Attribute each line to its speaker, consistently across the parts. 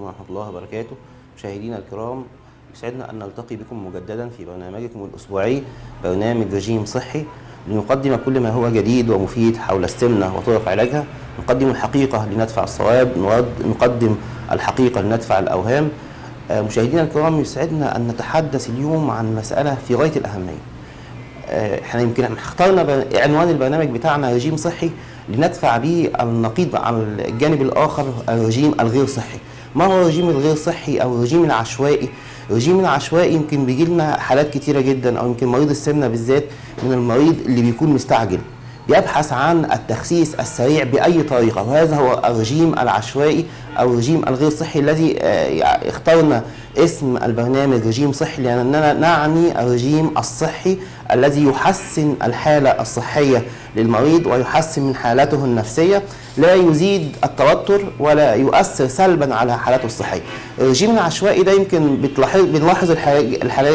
Speaker 1: ورحمة الله وبركاته مشاهدينا الكرام يسعدنا أن نلتقي بكم مجددا في برنامجكم الأسبوعي برنامج رجيم صحي لنقدم كل ما هو جديد ومفيد حول السمنة وطرق علاجها نقدم الحقيقة لندفع الصواب نرد- نقدم الحقيقة لندفع الأوهام آه، مشاهدينا الكرام يسعدنا أن نتحدث اليوم عن مسألة في غاية الأهمية آه، احنا يمكن اخترنا ب- عنوان البرنامج بتاعنا رجيم صحي لندفع به النقيض على الجانب الاخر الرجيم الغير صحي. ما هو الرجيم الغير صحي او الرجيم العشوائي؟ الرجيم العشوائي يمكن بيجي لنا حالات كتيره جدا او يمكن مريض السمنه بالذات من المريض اللي بيكون مستعجل. بيبحث عن التخسيس السريع باي طريقه وهذا هو الرجيم العشوائي او الرجيم الغير صحي الذي آه، اخترنا اسم البرنامج رجيم صحي لاننا نعني الرجيم الصحي الذي يحسن الحاله الصحيه للمريض ويحسن من حالته النفسيه لا يزيد التوتر ولا يؤثر سلبا على حالته الصحيه. الرجيم العشوائي ده يمكن بتلاحظ بنلاحظ الحالات الحالات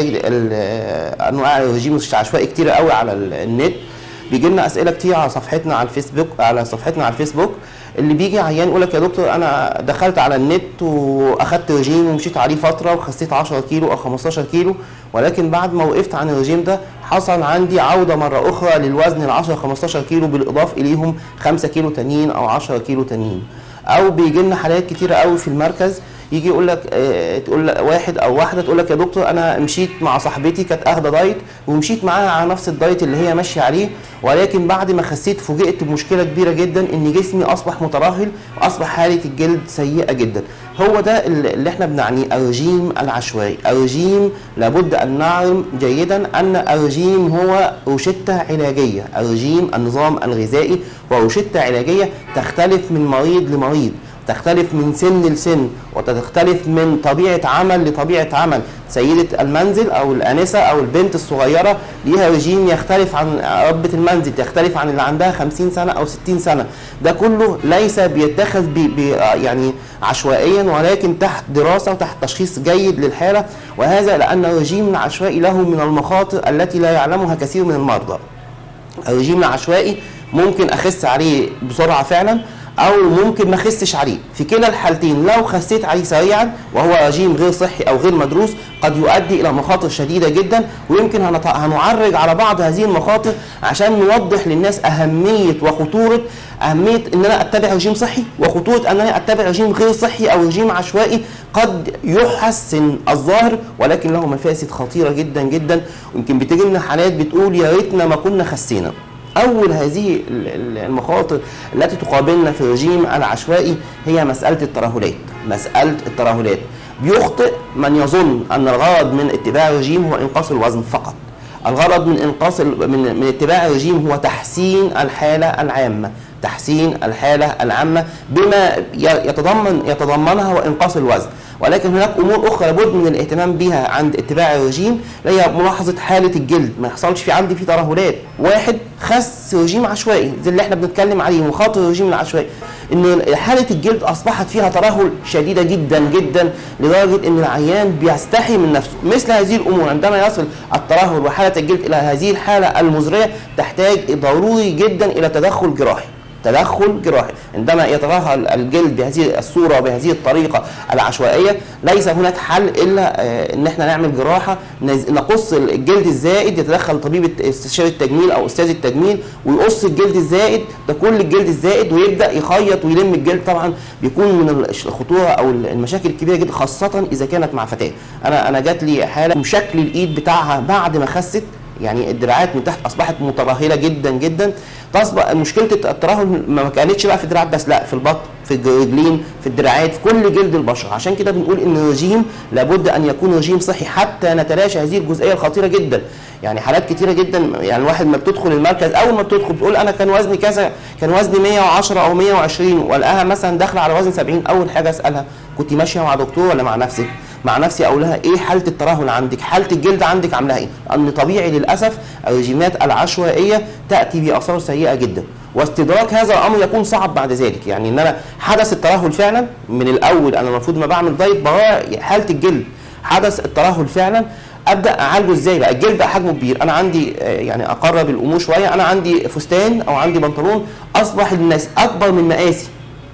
Speaker 1: ال- انواع الرجيم العشوائي كتير قوي على ال- النت بيجي لنا اسئله كتير على صفحتنا على الفيسبوك على صفحتنا على الفيسبوك اللي بيجي عيان يقول لك يا دكتور انا دخلت على النت واخدت رجيم ومشيت عليه فتره وخسيت 10 كيلو او 15 كيلو ولكن بعد ما وقفت عن الرجيم ده حصل عندي عوده مره اخرى للوزن ال 10 15 كيلو بالاضافه اليهم 5 كيلو تانيين او 10 كيلو تانيين او بيجي لنا حالات كتيره قوي في المركز يجي يقول لك آه، تقول لك واحد او واحده تقول لك يا دكتور انا مشيت مع صاحبتي كانت اخده دايت ومشيت معاها على نفس الدايت اللي هي ماشيه عليه ولكن بعد ما خسيت فوجئت بمشكله كبيره جدا ان جسمي اصبح مترهل واصبح حاله الجلد سيئه جدا هو ده اللي اللي احنا بنعنيه الرجيم العشوائي الرجيم لابد ان نعلم جيدا ان الرجيم هو روشته علاجيه الرجيم النظام الغذائي هو روشته علاجيه تختلف من مريض لمريض تختلف من سن لسن وتختلف من طبيعة عمل لطبيعة عمل سيدة المنزل أو الآنسة أو البنت الصغيرة ليها رجيم يختلف عن ربة المنزل يختلف عن اللي عندها 50 سنة أو 60 سنة ده كله ليس بيتخذ بي بي يعني عشوائيا ولكن تحت دراسة وتحت تشخيص جيد للحالة وهذا لأن الرجيم العشوائي له من المخاطر التي لا يعلمها كثير من المرضى الرجيم العشوائي ممكن اخس عليه بسرعه فعلا او ممكن ما اخسش عليه في كلا الحالتين لو خسيت عليه سريعا وهو رجيم غير صحي او غير مدروس قد يؤدي الى مخاطر شديده جدا ويمكن هنط- هنعرج على بعض هذه المخاطر عشان نوضح للناس اهميه وخطوره اهميه ان انا اتبع رجيم صحي وخطوره ان انا اتبع رجيم غير صحي او رجيم عشوائي قد يحسن الظاهر ولكن له مفاسد خطيره جدا جدا ويمكن بتجي لنا حالات بتقول يا ريتنا ما كنا خسينا اول هذه ال- ال- المخاطر التي تقابلنا في الرجيم العشوائي هي مساله الترهلات مساله الترهلات بيخطئ من يظن ان الغرض من اتباع الرجيم هو انقاص الوزن فقط الغرض من انقاص ال- من من اتباع الرجيم هو تحسين الحاله العامه تحسين الحاله العامه بما ي- يتضمن يتضمنها وانقاص الوزن ولكن هناك امور اخرى لابد من الاهتمام بها عند اتباع الرجيم اللي هي ملاحظه حاله الجلد ما يحصلش في عندي في ترهلات واحد خس رجيم عشوائي زي اللي احنا بنتكلم عليه مخاطر الرجيم العشوائي ان حاله الجلد اصبحت فيها ترهل شديده جدا جدا لدرجه ان العيان بيستحي من نفسه مثل هذه الامور عندما يصل الترهل وحاله الجلد الى هذه الحاله المزريه تحتاج ضروري جدا الى تدخل جراحي تدخل جراحي عندما يترهل الجلد بهذه الصوره وبهذه الطريقه العشوائيه ليس هناك حل الا آه، ان احنا نعمل جراحه نز- نقص الجلد الزائد يتدخل طبيب الت- استشاري التجميل او استاذ التجميل ويقص الجلد الزائد ده كل الجلد الزائد ويبدا يخيط ويلم الجلد طبعا بيكون من الش- الخطوره او المشاكل الكبيره جدا خاصه اذا كانت مع فتاه انا انا جات لي حاله شكل الايد بتاعها بعد ما خست يعني الدراعات من تحت اصبحت مترهله جدا جدا تصبح مشكله الترهل ما كانتش بقى في الدراعات بس لا في البطن في الرجلين في الدراعات في كل جلد البشر عشان كده بنقول ان الرجيم لابد ان يكون رجيم صحي حتى نتلاشى هذه الجزئيه الخطيره جدا يعني حالات كتيره جدا يعني الواحد ما بتدخل المركز اول ما بتدخل بتقول انا كان وزني كذا كان وزني 110 او 120 والقاها مثلا داخله على وزن 70 اول حاجه اسالها كنت ماشيه مع دكتور ولا مع نفسك مع نفسي اقول لها ايه حاله الترهل عندك حاله الجلد عندك عاملاها ايه لان طبيعي للاسف الرجيمات العشوائيه تاتي باثار سيئه جدا واستدراك هذا الامر يكون صعب بعد ذلك يعني ان انا حدث الترهل فعلا من الاول انا المفروض ما بعمل دايت براعي حاله الجلد حدث الترهل فعلا ابدا اعالجه ازاي بقى الجلد بقى حجمه كبير انا عندي آه، يعني اقرب الامور شويه انا عندي فستان او عندي بنطلون اصبح الناس اكبر من مقاسي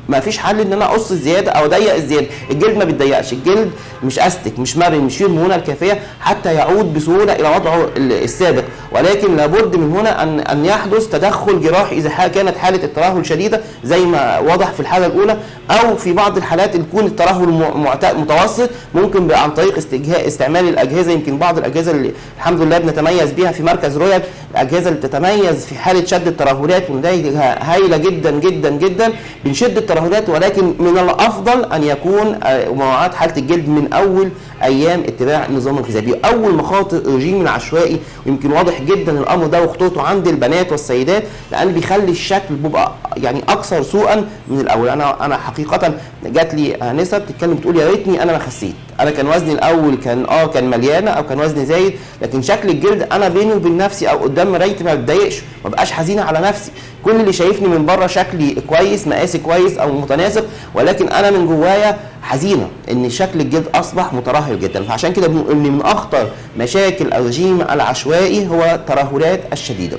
Speaker 1: ما فيش حل ان انا اقص الزياده او اضيق الزياده الجلد ما بيتضيقش الجلد مش استك مش مرن مش فيه المرونه الكافيه حتى يعود بسهوله الى وضعه ال- السابق ولكن لابد من هنا ان ان يحدث تدخل جراحي اذا ح- كانت حاله الترهل شديده زي ما وضح في الحاله الاولى او في بعض الحالات اللي يكون الترهل م- معت- متوسط ممكن بقى عن طريق استجهاء استعمال الاجهزه يمكن بعض الاجهزه اللي الحمد لله بنتميز بيها في مركز رويال الاجهزه اللي بتتميز في حاله شد الترهلات ونتائجها هايله جدا جدا جدا بنشد الترهلات ولكن من الافضل ان يكون آه، مراعاه حاله الجلد من اول ايام اتباع النظام الغذائي اول مخاطر الرجيم العشوائي ويمكن واضح جدا الامر ده وخطورته عند البنات والسيدات لان بيخلي الشكل بيبقى يعني اكثر سوءا من الاول انا انا حقيقه جات لي انسه بتتكلم بتقول يا ريتني انا ما خسيت انا كان وزني الاول كان اه كان مليانه او كان وزني زايد لكن شكل الجلد انا بيني وبين نفسي او قدام مرايتي ما بتضايقش ما بقاش حزينه على نفسي كل اللي شايفني من بره شكلي كويس مقاسي كويس او متناسق ولكن انا من جوايا حزينه ان شكل الجلد اصبح مترهل جدا فعشان كده بنقول ان من اخطر مشاكل الرجيم العشوائي هو الترهلات الشديده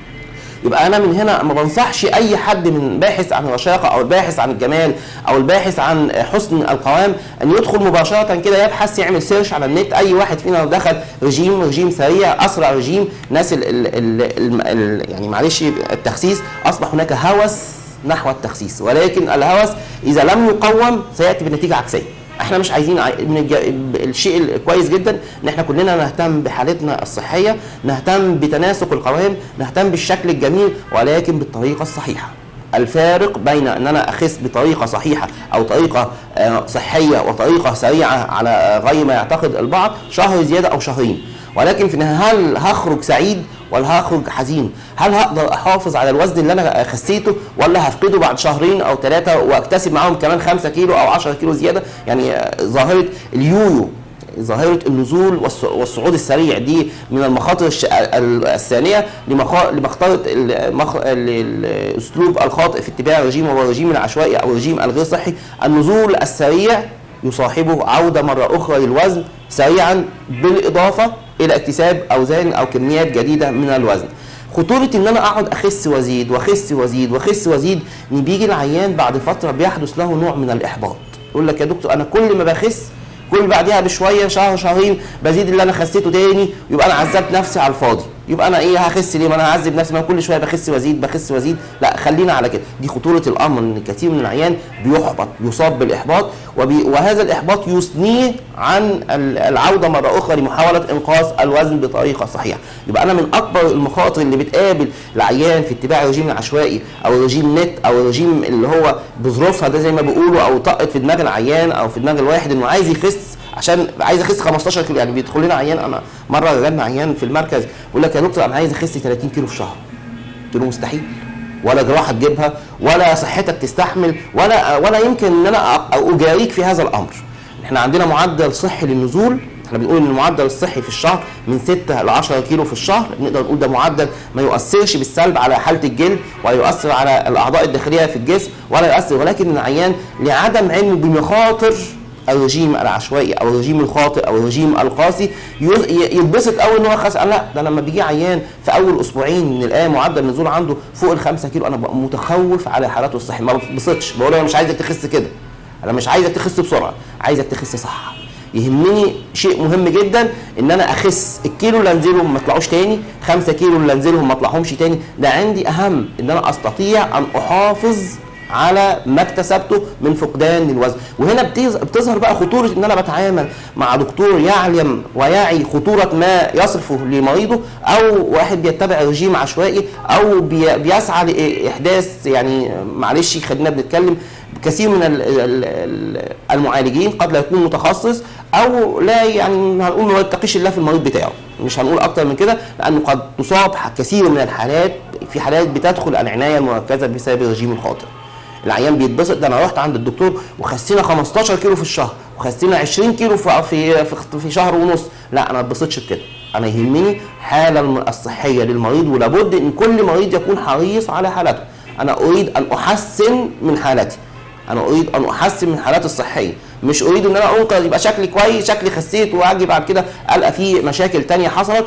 Speaker 1: يبقى انا من هنا ما بنصحش اي حد من باحث عن الرشاقه او الباحث عن الجمال او الباحث عن حسن القوام ان يدخل مباشره كده يبحث يعمل سيرش على النت اي واحد فينا لو دخل رجيم رجيم سريع اسرع رجيم ناس ال ال ال ال ال يعني معلش التخسيس اصبح هناك هوس نحو التخسيس ولكن الهوس اذا لم يقوم سياتي بنتيجه عكسيه احنا مش عايزين ع- من الج- الشيء الكويس جدا ان احنا كلنا نهتم بحالتنا الصحيه نهتم بتناسق القوام نهتم بالشكل الجميل ولكن بالطريقه الصحيحه الفارق بين ان انا اخس بطريقه صحيحه او طريقه آه، صحيه وطريقه سريعه على آه، غير ما يعتقد البعض شهر زياده او شهرين ولكن في النهايه هل هخرج سعيد ولا هخرج حزين؟ هل هقدر احافظ على الوزن اللي انا خسيته ولا هفقده بعد شهرين او ثلاثه واكتسب معاهم كمان 5 كيلو او 10 كيلو زياده؟ يعني آه، ظاهره اليويو ظاهرة النزول والص- والصعود السريع دي من المخاطر الش- ال- الثانية لمخا- لمخاطرة المخ... ال- الأسلوب الخاطئ في اتباع الرجيم وهو الرجيم العشوائي أو الرجيم الغير صحي النزول السريع يصاحبه عودة مرة أخرى للوزن سريعا بالإضافة إلى اكتساب أوزان أو كميات جديدة من الوزن خطورة إن أنا أقعد أخس وأزيد وأخس وأزيد وأخس وأزيد إن بيجي العيان بعد فترة بيحدث له نوع من الإحباط يقول لك يا دكتور أنا كل ما بخس كل بعديها بشويه شهر شهرين بزيد اللي انا خسيته تاني يبقى انا عذبت نفسي على الفاضي يبقى انا ايه هخس ليه ما انا هعذب نفسي ما أنا كل شويه بخس وازيد بخس وازيد لا خلينا على كده دي خطوره الامر ان كثير من العيان بيحبط يصاب بالاحباط وبي وهذا الاحباط يثنيه عن ال- العوده مره اخرى لمحاوله انقاص الوزن بطريقه صحيحه يبقى انا من اكبر المخاطر اللي بتقابل العيان في اتباع الرجيم العشوائي او الرجيم نت او الرجيم اللي هو بظروفها ده زي ما بيقولوا او طقت في دماغ العيان او في دماغ الواحد انه عايز يخس عشان عايز اخس 15 كيلو يعني بيدخل لنا عيان انا مره جالنا عيان في المركز يقول لك يا دكتور انا عايز اخس 30 كيلو في شهر قلت له مستحيل ولا جراحه تجيبها ولا صحتك تستحمل ولا ولا يمكن ان انا أ- اجاريك في هذا الامر احنا عندنا معدل صحي للنزول احنا بنقول ان المعدل الصحي في الشهر من 6 ل 10 كيلو في الشهر نقدر نقول ده معدل ما يؤثرش بالسلب على حاله الجلد ولا يؤثر على الاعضاء الداخليه في الجسم ولا يؤثر ولكن العيان لعدم علمه بمخاطر الرجيم العشوائي او الرجيم الخاطئ او الرجيم القاسي يز- ي- يتبسط قوي ان هو خس لا ده لما بيجي عيان في اول اسبوعين من الان معدل النزول عنده فوق ال 5 كيلو انا ببقى متخوف على حالاته الصحيه ما بتبسطش بقول له انا مش عايزك تخس كده انا مش عايزك تخس بسرعه عايزك تخس صح يهمني شيء مهم جدا ان انا اخس الكيلو اللي انزلهم ما يطلعوش تاني 5 كيلو اللي انزلهم ما اطلعهمش تاني ده عندي اهم ان انا استطيع ان احافظ على ما اكتسبته من فقدان الوزن وهنا بتز- بتظهر بقى خطوره ان انا بتعامل مع دكتور يعلم ويعي خطوره ما يصرفه لمريضه او واحد بيتبع رجيم عشوائي او بي- بيسعى لاحداث يعني معلش خلينا بنتكلم كثير من ال- ال- ال- المعالجين قد لا يكون متخصص او لا يعني هنقول ما يتقيش الله في المريض بتاعه مش هنقول اكتر من كده لانه قد تصاب كثير من الحالات في حالات بتدخل العنايه المركزه بسبب الرجيم الخاطئ العيان بيتبسط ده انا رحت عند الدكتور وخسينا 15 كيلو في الشهر وخسينا 20 كيلو في في في, في شهر ونص لا انا ما اتبسطش بكده انا يهمني الحاله الم- الصحيه للمريض ولابد ان كل مريض يكون حريص على حالته انا اريد ان احسن من حالتي انا اريد ان احسن من حالاتي الصحيه مش اريد ان انا انقذ يبقى شكلي كويس شكلي خسيت واجي بعد كده القى في مشاكل تانية حصلت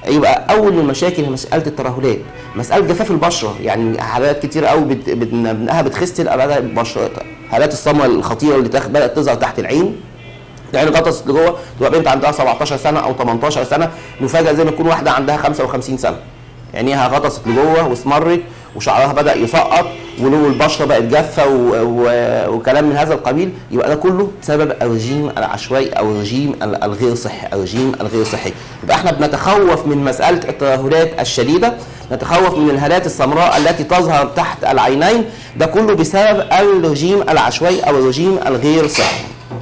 Speaker 1: يبقى اول المشاكل هي مساله الترهلات مساله جفاف البشره يعني حالات كتير قوي بت... بت... بنلاقيها بتخستل ابدا البشره حالات الصمه الخطيره اللي تخ... بدات تظهر تحت العين العين غطست لجوه تبقى بنت عندها 17 سنه او 18 سنه نفاجئ زي ما تكون واحده عندها 55 سنه عينيها غطست لجوه واسمرت وشعرها بدا يسقط ولو البشره بقت جافه و... و... وكلام من هذا القبيل يبقى ده كله بسبب الرجيم العشوائي او الرجيم ال- الغير صحي الرجيم الغير صحي يبقى احنا بنتخوف من مساله الترهلات الشديده نتخوف من الهالات السمراء التي تظهر تحت العينين ده كله بسبب الرجيم العشوائي او الرجيم الغير صحي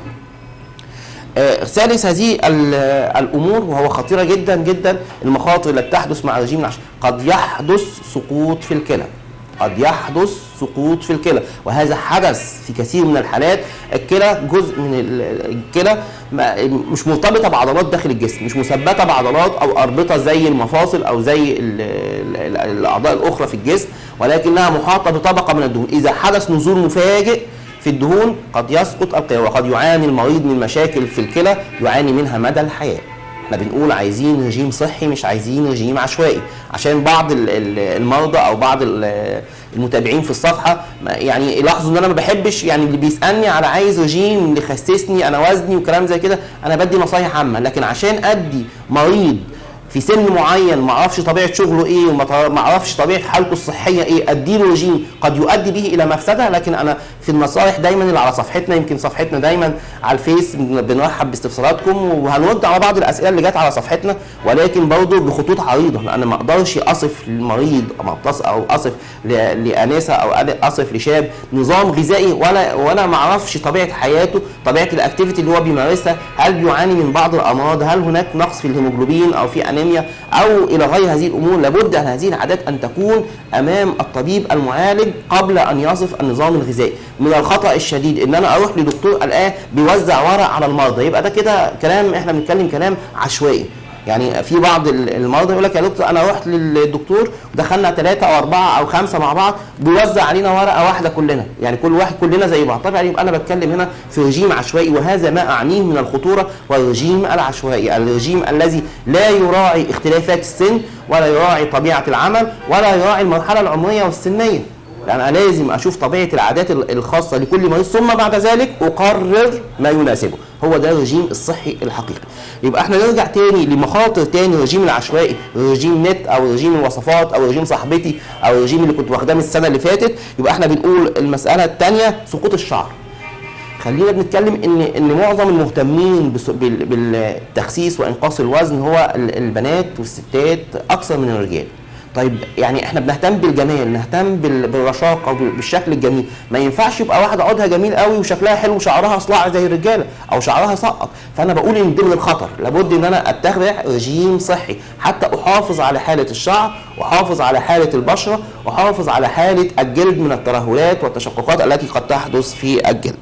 Speaker 1: آه، ثالث هذه ال- الامور وهو خطيره جدا جدا المخاطر التي تحدث مع الرجيم العشوائي قد يحدث سقوط في الكلى قد يحدث سقوط في الكلى وهذا حدث في كثير من الحالات الكلى جزء من ال- الكلى ما- مش مرتبطه بعضلات داخل الجسم مش مثبته بعضلات او اربطه زي المفاصل او زي ال- ال- ال- الاعضاء الاخرى في الجسم ولكنها محاطه بطبقه من الدهون اذا حدث نزول مفاجئ في الدهون قد يسقط الكلى وقد يعاني المريض من مشاكل في الكلى يعاني منها مدى الحياه احنا بنقول عايزين رجيم صحي مش عايزين رجيم عشوائي عشان بعض ال- ال- المرضى او بعض ال- المتابعين في الصفحه ما- يعني يلاحظوا ان انا ما بحبش يعني اللي بيسالني على عايز رجيم اللي يخسسني انا وزني وكلام زي كده انا بدي نصايح عامه لكن عشان ادي مريض في سن معين ما اعرفش طبيعه شغله ايه وما تع- ما اعرفش طبيعه حالته الصحيه ايه اديله رجيم قد يؤدي به الى مفسده لكن انا في النصائح دايما اللي على صفحتنا يمكن صفحتنا دايما على الفيس بن- بنرحب باستفساراتكم وهنرد على بعض الاسئله اللي جت على صفحتنا ولكن برضه بخطوط عريضه لان ما اقدرش اصف للمريض او ما أقتص- او اصف ل- لانسه او أد- اصف لشاب نظام غذائي ولا وانا ما اعرفش طبيعه حياته طبيعه الاكتيفيتي اللي هو بيمارسها هل بيعاني من بعض الامراض هل هناك نقص في الهيموجلوبين او في انيميا او الى غير هذه الامور لابد ان هذه العادات ان تكون امام الطبيب المعالج قبل ان يصف النظام الغذائي من الخطا الشديد ان انا اروح لدكتور القاه بيوزع ورق على المرضى يبقى ده كده كلام احنا بنتكلم كلام عشوائي يعني في بعض ال- المرضى يقول لك يا دكتور انا رحت للدكتور ودخلنا ثلاثه او اربعه او خمسه مع بعض بيوزع علينا ورقه واحده كلنا يعني كل واحد كلنا زي بعض طبعا يبقى انا بتكلم هنا في رجيم عشوائي وهذا ما اعنيه من الخطوره والرجيم العشوائي الرجيم الذي لا يراعي اختلافات السن ولا يراعي طبيعه العمل ولا يراعي المرحله العمريه والسنيه لان انا لازم اشوف طبيعه العادات ال- الخاصه لكل مريض ثم بعد ذلك اقرر ما يناسبه هو ده الرجيم الصحي الحقيقي يبقى احنا نرجع تاني لمخاطر تاني الرجيم العشوائي رجيم نت او رجيم الوصفات او رجيم صاحبتي او الرجيم اللي كنت واخداه من السنه اللي فاتت يبقى احنا بنقول المساله الثانيه سقوط الشعر خلينا بنتكلم ان ان معظم المهتمين بس- بال- بالتخسيس وانقاص الوزن هو ال- البنات والستات اكثر من الرجال طيب يعني احنا بنهتم بالجمال نهتم بال- بالرشاقه وبال- بالشكل الجميل ما ينفعش يبقى واحده عودها جميل قوي وشكلها حلو وشعرها صلاع زي الرجاله او شعرها سقط فانا بقول ان ده من الخطر لابد ان انا اتبع رجيم صحي حتى احافظ على حاله الشعر واحافظ على حاله البشره واحافظ على حاله الجلد من الترهلات والتشققات التي قد تحدث في الجلد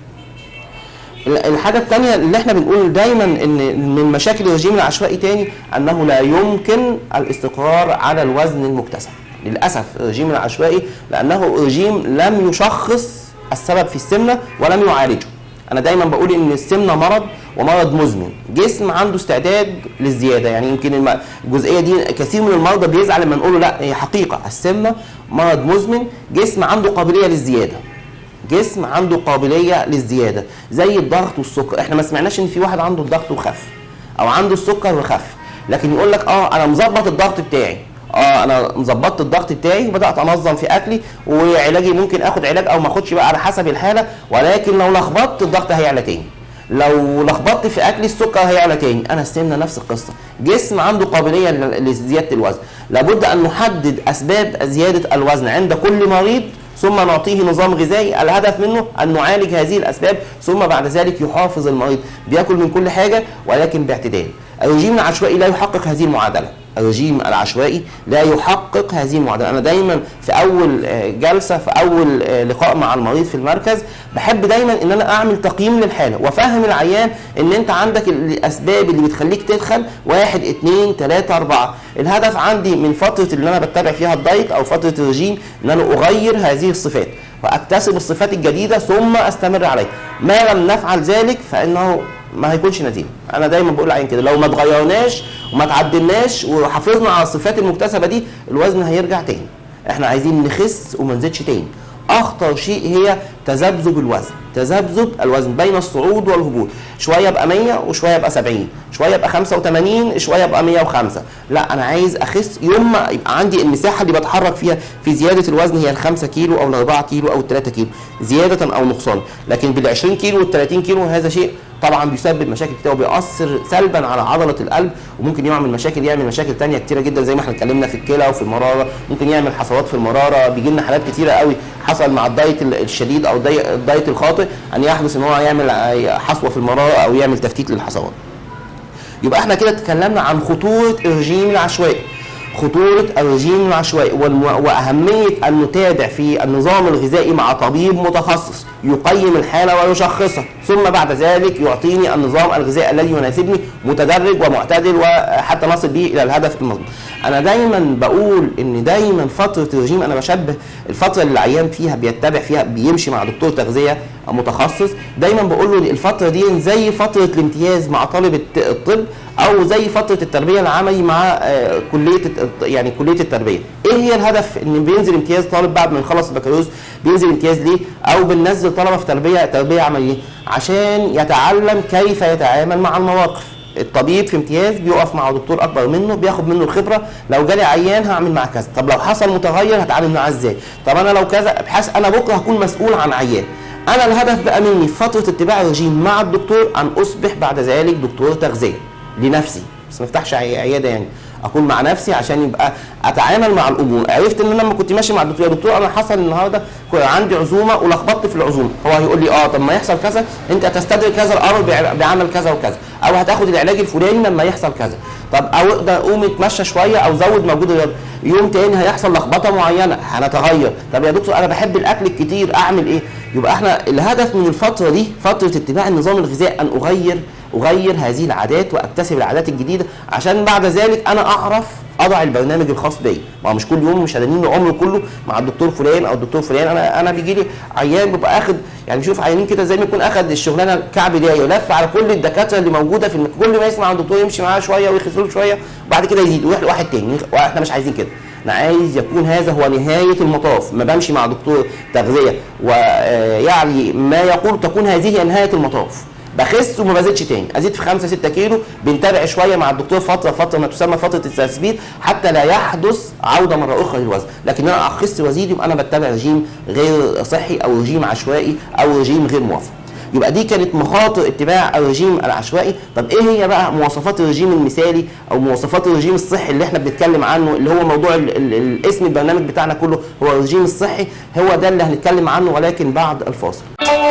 Speaker 1: الحاجة الثانية اللي احنا بنقول دايما ان من مشاكل الرجيم العشوائي تاني انه لا يمكن الاستقرار على الوزن المكتسب للاسف الرجيم العشوائي لانه رجيم لم يشخص السبب في السمنة ولم يعالجه انا دايما بقول ان السمنة مرض ومرض مزمن جسم عنده استعداد للزيادة يعني يمكن الم- الجزئية دي كثير من المرضى بيزعل لما نقول له لا هي حقيقة السمنة مرض مزمن جسم عنده قابلية للزيادة جسم عنده قابليه للزياده زي الضغط والسكر احنا ما سمعناش ان في واحد عنده الضغط وخف او عنده السكر وخف لكن يقول لك اه انا مظبط الضغط بتاعي اه انا مظبطت الضغط بتاعي وبدات انظم في اكلي وعلاجي ممكن اخد علاج او ما اخدش بقى على حسب الحاله ولكن لو لخبطت الضغط هيعلى تاني لو لخبطت في اكلي السكر هيعلى تاني انا السمنه نفس القصه جسم عنده قابليه ل- لزياده الوزن لابد ان نحدد اسباب زياده الوزن عند كل مريض ثم نعطيه نظام غذائي الهدف منه ان نعالج هذه الاسباب ثم بعد ذلك يحافظ المريض بياكل من كل حاجه ولكن باعتدال الرجيم العشوائي لا يحقق هذه المعادله الرجيم العشوائي لا يحقق هذه المعادله انا دايما في اول آه، جلسه في اول آه، لقاء مع المريض في المركز بحب دايما ان انا اعمل تقييم للحاله وافهم العيان ان انت عندك الاسباب اللي بتخليك تدخل واحد اتنين تلاته اربعه الهدف عندي من فتره اللي انا بتبع فيها الدايت او فتره الرجيم ان انا اغير هذه الصفات واكتسب الصفات الجديده ثم استمر عليها ما لم نفعل ذلك فانه ما هيكونش نتيجه انا دايما بقول للعيان كده لو ما اتغيرناش وما تعدلناش وحافظنا على الصفات المكتسبه دي الوزن هيرجع تاني احنا عايزين نخس وما نزيدش تاني اخطر شيء هي تذبذب الوزن تذبذب الوزن بين الصعود والهبوط شويه يبقى 100 وشويه يبقى 70 شويه يبقى 85 شويه يبقى 105 لا انا عايز اخس يوم ما يبقى عندي المساحه اللي بتحرك فيها في زياده الوزن هي ال 5 كيلو او ال 4 كيلو او ال 3 كيلو زياده او نقصان لكن بال 20 كيلو وال 30 كيلو هذا شيء طبعا بيسبب مشاكل كتير وبيأثر سلبا على عضله القلب وممكن يعمل مشاكل يعمل مشاكل تانية كتيره جدا زي ما احنا اتكلمنا في الكلى وفي المراره ممكن يعمل حصوات في المراره بيجي لنا حالات كتيره قوي حصل مع الدايت الشديد او الدايت الخاطئ ان يحدث ان هو يعمل حصوه في المراره او يعمل تفتيت للحصوات يبقى احنا كده اتكلمنا عن خطوره الرجيم العشوائي خطورة الرجيم العشوائي وأهمية أن نتابع في النظام الغذائي مع طبيب متخصص يقيم الحالة ويشخصها ثم بعد ذلك يعطيني النظام الغذائي الذي يناسبني متدرج ومعتدل وحتى نصل به إلى الهدف المضمون أنا دايما بقول إن دايما فترة الرجيم أنا بشبه الفترة اللي العيان فيها بيتبع فيها بيمشي مع دكتور تغذية متخصص دايما بقول له الفترة دي زي فترة الامتياز مع طالب الطب او زي فتره التربيه العملي مع كليه يعني كليه التربيه ايه هي الهدف ان بينزل امتياز طالب بعد ما يخلص البكالوريوس بينزل امتياز ليه او بننزل طلبه في تربيه تربيه عمليه عشان يتعلم كيف يتعامل مع المواقف الطبيب في امتياز بيقف مع دكتور اكبر منه بياخد منه الخبره لو جالي عيان هعمل معاه كذا طب لو حصل متغير هتعامل معاه ازاي طب انا لو كذا بحيث انا بكره هكون مسؤول عن عيان انا الهدف بقى مني في فتره اتباع الرجيم مع الدكتور ان اصبح بعد ذلك دكتور تغذيه لنفسي بس ما افتحش عياده يعني اكون مع نفسي عشان يبقى اتعامل مع الامور عرفت ان انا لما كنت ماشي مع الدكتور يا دكتور انا حصل النهارده عندي عزومه ولخبطت في العزومه هو هيقول لي اه طب ما يحصل كذا انت هتستدرك هذا الامر بعمل كذا وكذا او هتاخد العلاج الفلاني لما يحصل كذا طب او اقدر اقوم اتمشى شويه او زود مجهود الرياضي يوم تاني هيحصل لخبطه معينه هنتغير طب يا دكتور انا بحب الاكل الكتير اعمل ايه يبقى احنا الهدف من الفتره دي فتره اتباع النظام الغذائي ان اغير اغير هذه العادات واكتسب العادات الجديده عشان بعد ذلك انا اعرف اضع البرنامج الخاص بيا ما مش كل يوم مش هدانين عمري كله مع الدكتور فلان او الدكتور فلان انا انا بيجي لي عيان ببقى اخد يعني بشوف عيانين كده زي ما يكون اخد الشغلانه كعب دايه ولف على كل الدكاتره اللي موجوده في المك... كل ما يسمع عن الدكتور يمشي معاه شويه ويخسره شويه وبعد كده يزيد ويروح لواحد تاني واحنا مش عايزين كده انا عايز يكون هذا هو نهايه المطاف ما بمشي مع دكتور تغذيه ويعني ما يقول تكون هذه هي نهايه المطاف بخس وما بزيدش تاني ازيد في 5 6 كيلو بنتابع شويه مع الدكتور فتره فتره ما تسمى فتره التثبيت حتى لا يحدث عوده مره اخرى للوزن لكن انا اخس وازيد يبقى انا بتبع رجيم غير صحي او رجيم عشوائي او رجيم غير موافق يبقى دي كانت مخاطر اتباع الرجيم العشوائي طب ايه هي بقى مواصفات الرجيم المثالي او مواصفات الرجيم الصحي اللي احنا بنتكلم عنه اللي هو موضوع ال ال الاسم البرنامج بتاعنا كله هو الرجيم الصحي هو ده اللي هنتكلم عنه ولكن بعد الفاصل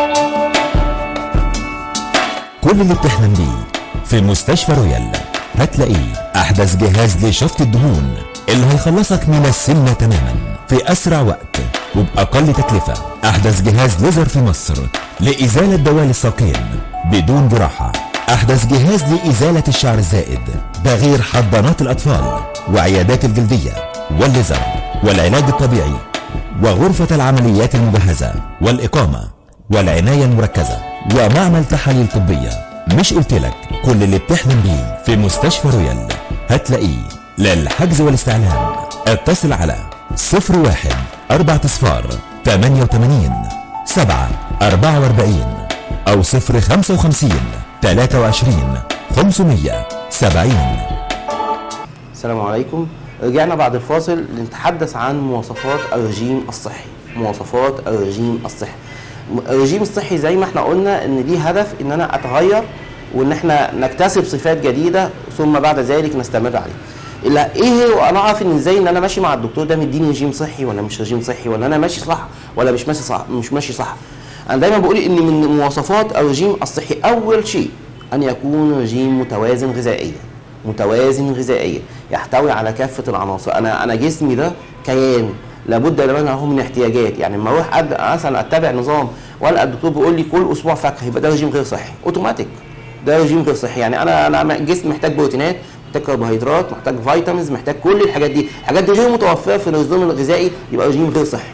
Speaker 2: كل اللي بتحلم بيه في مستشفى رويال هتلاقيه احدث جهاز لشفط الدهون اللي هيخلصك من السمنه تماما في اسرع وقت وباقل تكلفه احدث جهاز ليزر في مصر لازاله دوال الساقين بدون جراحه احدث جهاز لازاله الشعر الزائد ده غير حضانات الاطفال وعيادات الجلديه والليزر والعلاج الطبيعي وغرفه العمليات المجهزه والاقامه والعنايه المركزه ومعمل تحاليل طبيه مش قلت لك كل اللي بتحلم بيه في مستشفى رويال هتلاقيه للحجز والاستعلام اتصل على 01 4 صفار 88 7 44 او 055 23 570
Speaker 1: السلام عليكم رجعنا بعد الفاصل لنتحدث عن مواصفات الرجيم الصحي مواصفات الرجيم الصحي الرجيم الصحي زي ما احنا قلنا ان ليه هدف ان انا اتغير وان احنا نكتسب صفات جديده ثم بعد ذلك نستمر عليه الا ايه هي وانا اعرف ان ازاي ان انا ماشي مع الدكتور ده مديني رجيم صحي ولا مش رجيم صحي ولا انا ماشي صح ولا مش ماشي صح مش ماشي صح انا دايما بقول ان من مواصفات الرجيم الصحي اول شيء ان يكون رجيم متوازن غذائيا متوازن غذائيا يحتوي على كافه العناصر انا انا جسمي ده كيان لابد له من احتياجات يعني لما اروح مثلا اتبع نظام والقى الدكتور بيقول لي كل اسبوع فاكهه يبقى ده رجيم غير صحي اوتوماتيك ده رجيم غير صحي يعني انا انا جسمي محتاج بروتينات محتاج كربوهيدرات محتاج فيتامينز محتاج كل الحاجات دي الحاجات دي غير متوفره في النظام الغذائي يبقى رجيم غير صحي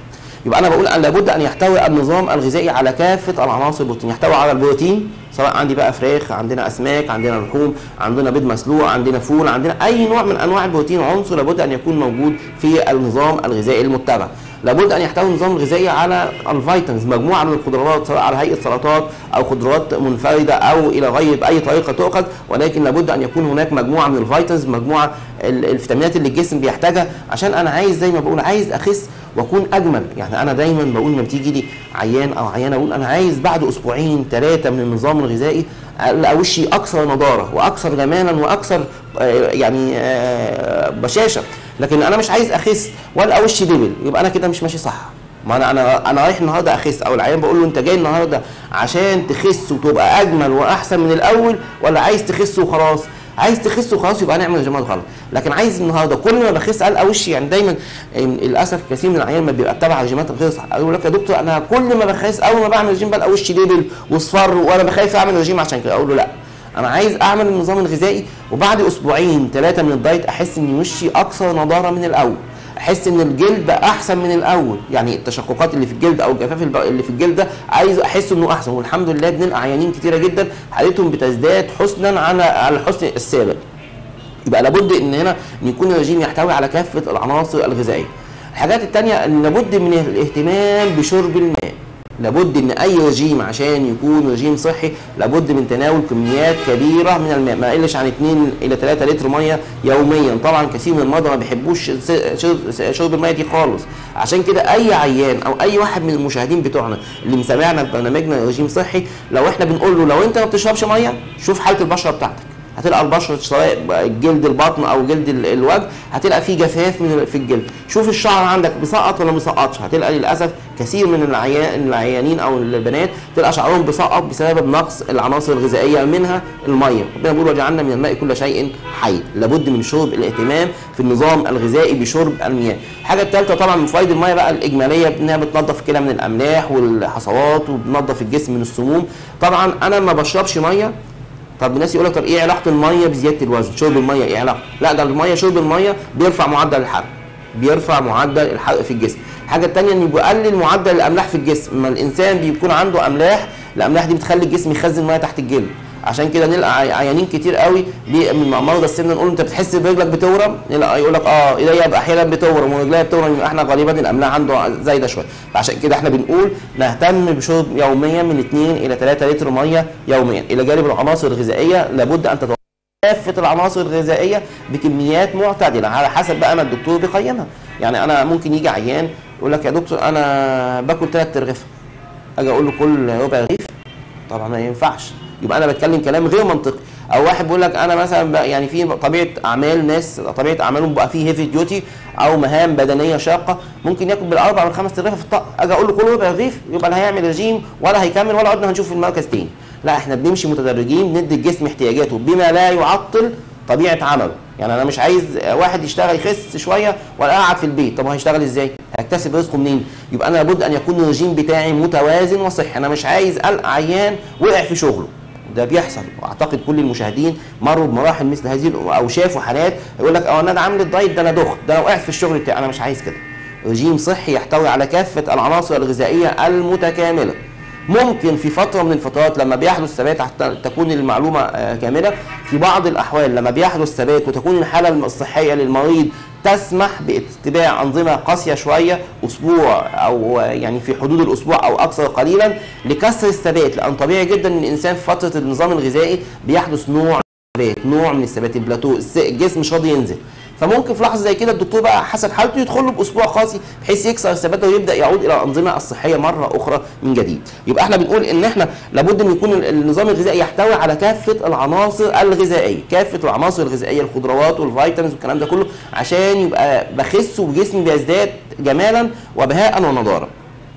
Speaker 1: يبقى انا بقول ان لابد ان يحتوي النظام الغذائي على كافه العناصر البروتين يحتوي على البروتين سواء عندي بقى فراخ عندنا اسماك عندنا لحوم عندنا بيض مسلوق عندنا فول عندنا اي نوع من انواع البروتين عنصر لابد ان يكون موجود في النظام الغذائي المتبع لابد ان يحتوي النظام الغذائي على الفيتامينز مجموعه من الخضروات سواء على هيئه سلطات او خضروات منفرده او الى غير باي طريقه تؤخذ ولكن لابد ان يكون هناك مجموعه من الفيتامينز مجموعه ال- الفيتامينات اللي الجسم بيحتاجها عشان انا عايز زي ما بقول عايز اخس واكون اجمل يعني انا دايما بقول لما بتيجي لي عيان او عيانه اقول انا عايز بعد اسبوعين ثلاثه من النظام الغذائي القى وشي اكثر نضاره واكثر جمالا واكثر آه، يعني آه، بشاشه لكن انا مش عايز اخس ولا وشي دبل يبقى انا كده مش ماشي صح ما انا انا انا رايح النهارده اخس او العيان بقول له انت جاي النهارده عشان تخس وتبقى اجمل واحسن من الاول ولا عايز تخس وخلاص عايز تخس وخلاص يبقى نعمل الجمال غلط لكن عايز النهارده كل ما بخس القى وشي يعني دايما آم، للاسف كثير من العيان ما بيبقى تبع رجيمات غير صح يقول لك يا دكتور انا كل ما بخس اول ما بعمل رجيم بلقى وشي دبل واصفر وانا بخاف اعمل رجيم عشان كده اقول له لا انا عايز اعمل النظام الغذائي وبعد اسبوعين ثلاثه من الدايت احس ان وشي اكثر نضاره من الاول احس ان الجلد بقى احسن من الاول يعني التشققات اللي في الجلد او الجفاف الب- اللي في الجلد ده عايز احس انه احسن والحمد لله بنلقى عيانين كتيره جدا حالتهم بتزداد حسنا على على الحسن السابق يبقى لابد ان هنا ان يكون الرجيم يحتوي على كافه العناصر الغذائيه الحاجات التانية ان لابد من الاهتمام بشرب الماء لابد ان اي رجيم عشان يكون رجيم صحي لابد من تناول كميات كبيره من الماء ما يقلش عن 2 الى 3 لتر ميه يوميا طبعا كثير من المرضى ما بيحبوش س- شرب شرب الميه دي خالص عشان كده اي عيان او اي واحد من المشاهدين بتوعنا اللي مسامعنا في برنامجنا رجيم صحي لو احنا بنقول له لو انت ما بتشربش ميه شوف حاله البشره بتاعتك هتلقى البشره سواء جلد البطن او جلد ال- الوجه هتلقى فيه جفاف من في الجلد شوف الشعر عندك بيسقط ولا ما بيسقطش هتلقى للاسف كثير من العيان العيانين او البنات تلقى شعرهم بيسقط بسبب نقص العناصر الغذائيه منها الميه ربنا بيقول وجعلنا من الماء كل شيء حي لابد من شرب الاهتمام في النظام الغذائي بشرب المياه الحاجه الثالثه طبعا من فوائد الميه بقى الاجماليه انها بتنظف الكلى من الاملاح والحصوات وبتنظف الجسم من السموم طبعا انا ما بشربش ميه طب الناس يقول لك طب ايه علاقه الميه بزياده الوزن شرب الميه ايه علاقه لا ده الميه شرب الميه بيرفع معدل الحرق بيرفع معدل الحرق في الجسم الحاجه الثانيه انه بيقلل معدل الاملاح في الجسم ما الانسان بيكون عنده املاح الاملاح دي بتخلي الجسم يخزن ميه تحت الجلد عشان كده نلقى عي- عيانين كتير قوي بي- من مرضى السمنه نقول له انت بتحس برجلك بتورم نلقى يقول لك اه ايديا احيانا بتورم ورجليا بتورم يبقى احنا غالبا الاملاح عنده زايده شويه فعشان كده احنا بنقول نهتم بشرب يوميا من 2 الى 3 لتر ميه يوميا الى جانب العناصر الغذائيه لابد ان تتوفر كافه العناصر الغذائيه بكميات معتدله على حسب بقى ما الدكتور بيقيمها يعني انا ممكن يجي عيان يقول لك يا دكتور انا باكل ثلاث رغيف اجي اقول له كل ربع رغيف طبعا ما ينفعش يبقى انا بتكلم كلام غير منطقي او واحد بيقول لك انا مثلا بقى يعني في طبيعه اعمال ناس طبيعه اعمالهم بقى فيه هيفي ديوتي او مهام بدنيه شاقه ممكن ياكل بالاربع والخمس رغيف في الطاقه اجي اقول له كل ربع رغيف يبقى لا هيعمل رجيم ولا هيكمل ولا عدنا هنشوف في المركز تاني لا احنا بنمشي متدرجين بندي الجسم احتياجاته بما لا يعطل طبيعه عمله يعني انا مش عايز واحد يشتغل يخس شويه ولا قاعد في البيت طب هو هيشتغل ازاي هيكتسب رزقه منين يبقى انا لابد ان يكون الرجيم بتاعي متوازن وصحي انا مش عايز القى عيان وقع في شغله ده بيحصل واعتقد كل المشاهدين مروا بمراحل مثل هذه الأمور او شافوا حالات يقول لك اه انا عامل الدايت ده انا دخت ده انا وقعت في الشغل بتاعي انا مش عايز كده رجيم صحي يحتوي على كافه العناصر الغذائيه المتكامله ممكن في فتره من الفترات لما بيحدث ثبات حتى تكون المعلومه آه، كامله في بعض الاحوال لما بيحدث ثبات وتكون الحاله الصحيه للمريض تسمح باتباع انظمه قاسيه شويه اسبوع او آه، يعني في حدود الاسبوع او اكثر قليلا لكسر الثبات لان طبيعي جدا ان الانسان في فتره النظام الغذائي بيحدث نوع ثبات نوع من الثبات البلاتو الس- الجسم مش راضي ينزل فممكن في لحظه زي كده الدكتور بقى حسب حالته يدخل له باسبوع قاسي بحيث يكسر الثبات ده ويبدا يعود الى الانظمه الصحيه مره اخرى من جديد يبقى احنا بنقول ان احنا لابد ان يكون ال- النظام الغذائي يحتوي على كافه العناصر الغذائيه كافه العناصر الغذائيه الخضروات والفيتامينز والكلام ده كله عشان يبقى بخس وجسمي بيزداد جمالا وبهاء ونضاره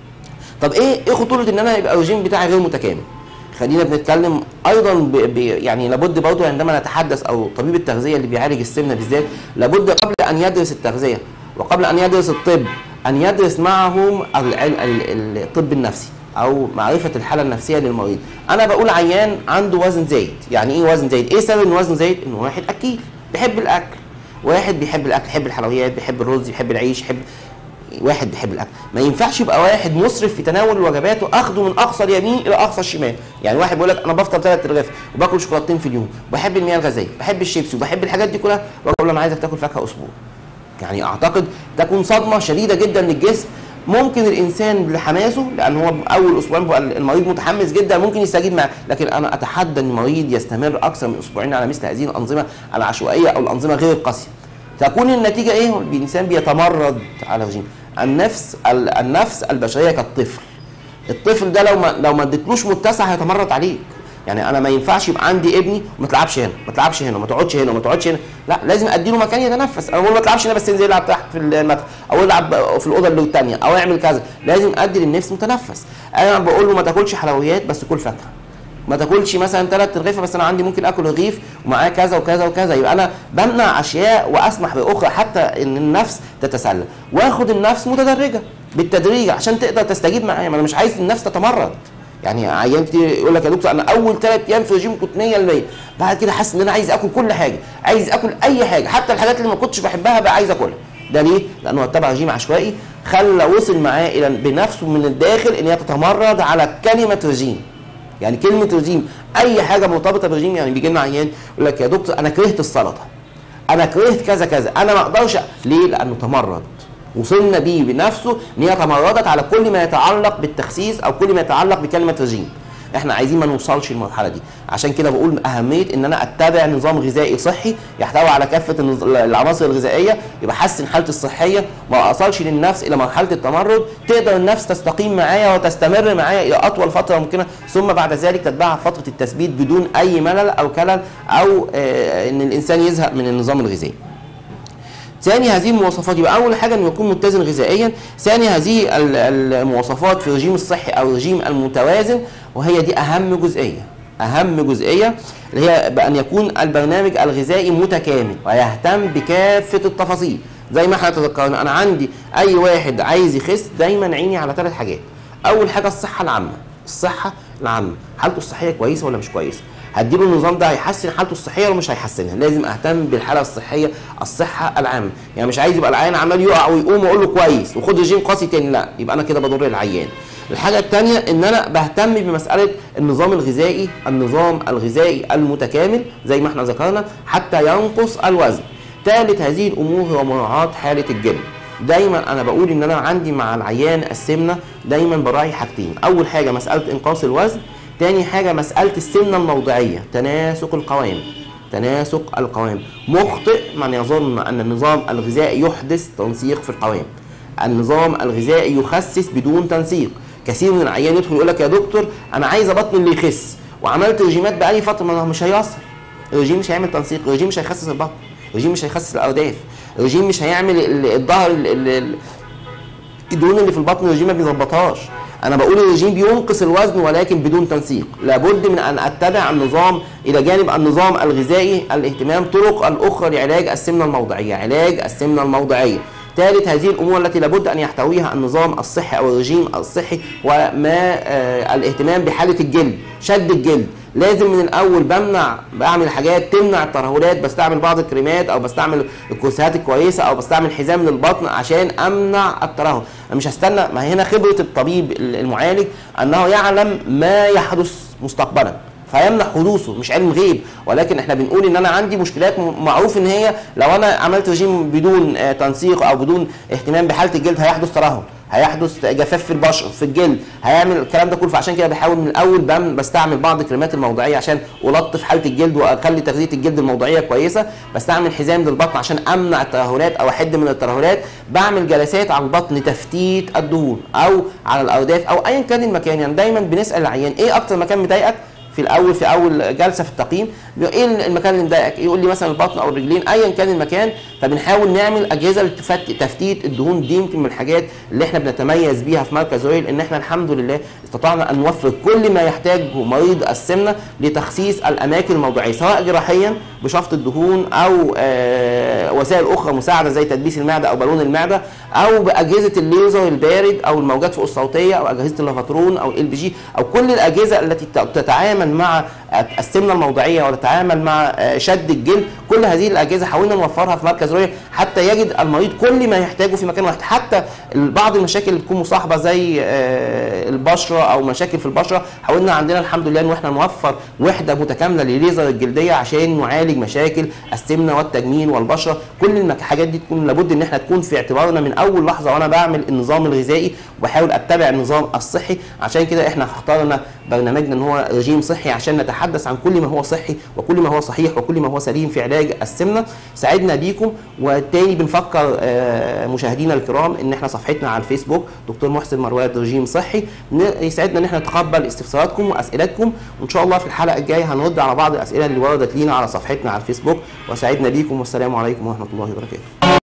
Speaker 1: طب ايه ايه خطوره ان انا يبقى الرجيم بتاعي غير متكامل خلينا بنتكلم ايضا ب ب يعني لابد برضه عندما نتحدث او طبيب التغذيه اللي بيعالج السمنه بالذات لابد قبل ان يدرس التغذيه وقبل ان يدرس الطب ان يدرس معهم العلم- ال- الطب النفسي او معرفه الحاله النفسيه للمريض انا بقول عيان عنده وزن زايد يعني ايه وزن زايد ايه سبب ان وزنه زايد انه واحد اكيل بيحب الاكل واحد بيحب الاكل بيحب الحلويات بيحب الرز بيحب العيش بيحب واحد بيحب الاكل ما ينفعش يبقى واحد مسرف في تناول الوجبات واخده من اقصى اليمين الى اقصى الشمال يعني واحد بيقول لك انا بفطر ثلاث رغيف وباكل شوكولاتتين في اليوم وبحب المياه الغازيه بحب الشيبسي وبحب الحاجات دي كلها واقول له انا عايزك تاكل فاكهه اسبوع يعني اعتقد تكون صدمه شديده جدا للجسم ممكن الانسان لحماسه لان هو اول اسبوعين بيبقى المريض متحمس جدا ممكن يستجيب معاه لكن انا اتحدى ان المريض يستمر اكثر من اسبوعين على مثل هذه الانظمه العشوائيه او الانظمه غير القاسيه تكون النتيجه ايه الانسان بيتمرد على الرجيم النفس ال- النفس البشريه كالطفل الطفل ده لو ما لو ما اديتلوش متسع هيتمرد عليك يعني انا ما ينفعش يبقى عندي ابني وما تلعبش هنا ما تلعبش هنا وما تقعدش هنا وما تقعدش هنا لا لازم ادي له مكان يتنفس انا بقول ما تلعبش هنا بس انزل العب تحت في المدخل او العب في الاوضه اللي الثانيه او اعمل كذا لازم ادي للنفس متنفس انا بقول له ما تاكلش حلويات بس كل فاكهه ما تاكلش مثلا ثلاث رغيفه بس انا عندي ممكن اكل رغيف ومعاه كذا وكذا وكذا يبقى انا بمنع اشياء واسمح باخرى حتى ان النفس تتسلى واخد النفس متدرجه بالتدريج عشان تقدر تستجيب معايا ما انا مش عايز النفس تتمرد يعني عيان كتير يقول لك يا دكتور انا اول ثلاث ايام في رجيم كنت 100% بعد كده حاسس ان انا عايز اكل كل حاجه عايز اكل اي حاجه حتى الحاجات اللي ما كنتش بحبها بقى عايز اكلها ده ليه؟ لانه اتبع رجيم عشوائي خلى وصل معاه الى بنفسه من الداخل ان هي تتمرد على كلمه رجيم يعني كلمه رجيم اي حاجه مرتبطه برجيم يعني بيجي لنا عيان يقول لك يا دكتور انا كرهت السلطه انا كرهت كذا كذا انا ما اقدرش ليه لانه تمرد وصلنا بيه بنفسه ان هي تمردت على كل ما يتعلق بالتخسيس او كل ما يتعلق بكلمه رجيم احنا عايزين ما نوصلش للمرحله دي عشان كده بقول اهميه ان انا اتبع نظام غذائي صحي يحتوي على كافه النظ- العناصر الغذائيه يبقى حسن حالتي الصحيه ما اصلش للنفس الى مرحله التمرد تقدر النفس تستقيم معايا وتستمر معايا الى اطول فتره ممكنه ثم بعد ذلك تتبعها فتره التثبيت بدون اي ملل او كلل او آه ان الانسان يزهق من النظام الغذائي ثاني هذه المواصفات يبقى اول حاجه انه يكون متزن غذائيا ثاني هذه ال- المواصفات في الرجيم الصحي او الرجيم المتوازن وهي دي اهم جزئيه اهم جزئيه اللي هي بان يكون البرنامج الغذائي متكامل ويهتم بكافه التفاصيل زي ما احنا تذكرنا انا عندي اي واحد عايز يخس دايما عيني على ثلاث حاجات اول حاجه الصحه العامه الصحه العامه حالته الصحيه كويسه ولا مش كويسه هديله النظام ده هيحسن حالته الصحيه ولا مش هيحسنها لازم اهتم بالحاله الصحيه الصحه العامه يعني مش عايز يبقى العيان عمال يقع ويقوم واقول له كويس وخد رجيم قاسي تاني لا يبقى انا كده بضر العيان الحاجه الثانيه ان انا بهتم بمساله النظام الغذائي النظام الغذائي المتكامل زي ما احنا ذكرنا حتى ينقص الوزن ثالث هذه الامور هو مراعاه حاله الجلد دايما انا بقول ان انا عندي مع العيان السمنه دايما براعي حاجتين اول حاجه مساله انقاص الوزن تاني حاجه مساله السمنه الموضعيه تناسق القوام تناسق القوام مخطئ من يظن ان النظام الغذائي يحدث تنسيق في القوام النظام الغذائي يخسس بدون تنسيق كثير من العيان يدخل يقول لك يا دكتور انا عايز بطني اللي يخس وعملت رجيمات بقالي فتره ما هو مش هيأثر الرجيم مش هيعمل تنسيق الرجيم مش هيخسس البطن الرجيم مش هيخسس الارداف الرجيم مش هيعمل ال- الظهر ال- ال- ال- الدهون اللي في البطن الرجيم ما بيظبطهاش انا بقول الرجيم بينقص الوزن ولكن بدون تنسيق لابد من ان اتبع النظام الى جانب النظام الغذائي الاهتمام طرق الاخرى لعلاج السمنه الموضعيه علاج السمنه الموضعيه ثالث هذه الامور التي لابد ان يحتويها النظام الصحي او الرجيم الصحي وما آه الاهتمام بحاله الجلد شد الجلد لازم من الاول بمنع بعمل حاجات تمنع الترهلات بستعمل بعض الكريمات او بستعمل الكرسيات الكويسه او بستعمل حزام للبطن عشان امنع الترهل انا مش هستنى ما هنا خبره الطبيب المعالج انه يعلم ما يحدث مستقبلا فيمنع حدوثه مش علم غيب ولكن احنا بنقول ان انا عندي مشكلات م- معروف ان هي لو انا عملت رجيم بدون آه، تنسيق او بدون اهتمام بحاله الجلد هيحدث ترهل هيحدث جفاف في البشر في الجلد هيعمل الكلام ده كله فعشان كده بحاول من الاول بم- بستعمل بعض الكريمات الموضعيه عشان الطف حاله الجلد واخلي تغذيه الجلد الموضعيه كويسه بستعمل حزام للبطن عشان امنع الترهلات او احد من الترهلات بعمل جلسات على البطن لتفتيت الدهون او على الارداف او ايا كان المكان يعني دايما بنسال العيان ايه اكتر مكان مضايقك في الاول في اول جلسه في التقييم بيقول ايه المكان اللي مضايقك يقول لي مثلا البطن او الرجلين ايا كان المكان فبنحاول نعمل اجهزه لتفت- تفتيت الدهون دي يمكن من الحاجات اللي احنا بنتميز بيها في مركز رويل ان احنا الحمد لله استطعنا ان نوفر كل ما يحتاجه مريض السمنه لتخسيس الاماكن الموضعيه سواء جراحيا بشفط الدهون او آه وسائل اخرى مساعده زي تدبيس المعده او بالون المعده او باجهزه الليزر البارد او الموجات فوق الصوتيه او اجهزه اللافاترون او ال بي جي او كل الاجهزه التي ت- تتعامل مع السمنه الموضعيه وتتعامل مع آه، شد الجلد كل هذه الاجهزه حاولنا نوفرها في مركز رؤيه حتى يجد المريض كل ما يحتاجه في مكان واحد حتى بعض المشاكل اللي بتكون مصاحبه زي آه، البشره او مشاكل في البشره حاولنا عندنا الحمد لله ان احنا نوفر وحده متكامله لليزر الجلديه عشان نعالج مشاكل السمنه والتجميل والبشره كل المك- الحاجات دي تكون لابد ان احنا تكون في اعتبارنا من اول لحظه وانا بعمل النظام الغذائي وبحاول اتبع النظام الصحي عشان كده احنا اخترنا برنامجنا ان هو رجيم صحي عشان نتحدث عن كل ما هو صحي وكل ما هو صحيح وكل ما هو سليم في علاج السمنه سعدنا بيكم والتاني بنفكر آه، مشاهدينا الكرام ان احنا صفحتنا على الفيسبوك دكتور محسن مرواد رجيم صحي ن- يسعدنا ان احنا نتقبل استفساراتكم واسئلتكم وان شاء الله في الحلقه الجايه هنرد على بعض الاسئله اللي وردت لينا على صفحتنا على الفيسبوك وسعدنا بيكم والسلام عليكم ورحمه الله وبركاته